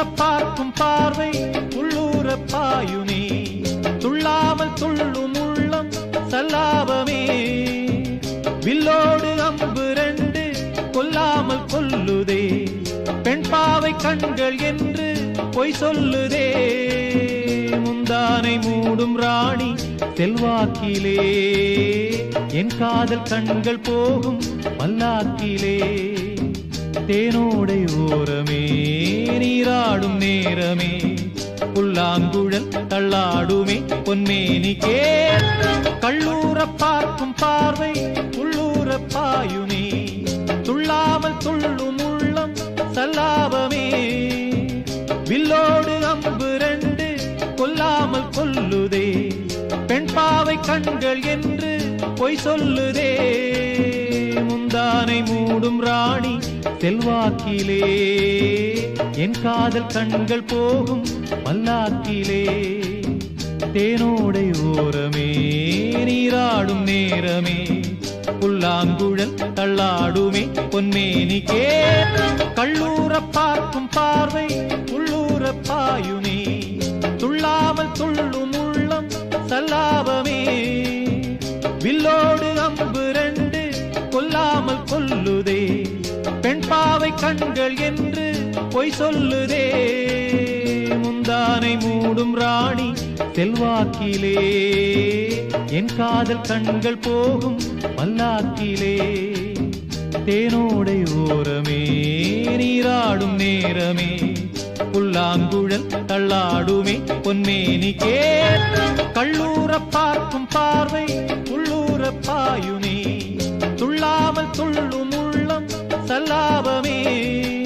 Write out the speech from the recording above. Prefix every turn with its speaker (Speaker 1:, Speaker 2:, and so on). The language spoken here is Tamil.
Speaker 1: பார்க்கும் பார்வை உள்ளூர பாயுனே துள்ளாமல் துள்ளும் உள்ளம் சல்லாபமே வில்லோடு அம்பு ரெண்டு கொல்லாமல் கொல்லுதே பெண் பாவை கண்கள் என்று பொய் சொல்லுதே முந்தானை மூடும் ராணி செல்வாக்கிலே என் காதல் கண்கள் போகும் பல்லாக்கிலே தேனோடை ஓரமே நீராடும் நேரமே புல்லாங்குழல் தள்ளாடுமே பொன்மேனி கே கள்ளூர பார்க்கும் பார்வை உள்ளூர பாயுனே துள்ளாமல் துள்ளும் உள்ளம் சல்லாபமே வில்லோடு அம்பு ரெண்டு கொல்லாமல் கொல்லுதே பெண் பாவை கண்கள் என்று பொய் சொல்லுதே முந்தானை மூடும் ராணி செல்வாக்கிலே என் காதல் கண்கள் போகும் பல்லாக்கிலே தேனோடை ஓரமே நீராடும் நேரமே புல்லாங்குழல் தள்ளாடுமே பொன்மேனி கே கள்ளூர பார்க்கும் பார்வை உள்ளூர பாயுனே துள்ளாமல் துள்ளும் உள்ளம் சல்லாபமே வில்லோடு அம்பு ரெண்டு கொல்லாமல் கொல்லுதே பெண் பாவை கண்கள் என்று பொய் சொல்லுதே முந்தானை மூடும் ராணி செல்வாக்கிலே என் காதல் கண்கள் போகும் பல்லாக்கிலே தேனோடை ஓரமே நீராடும் நேரமே புல்லாங்குழல் தள்ளாடுமே பொன்மேனி கே கள்ளூர பார்க்கும் பார்வை உள்ளூர பாயுனே துள்ளாமல் துள்ளும் உள்ளம் சல்லாபமே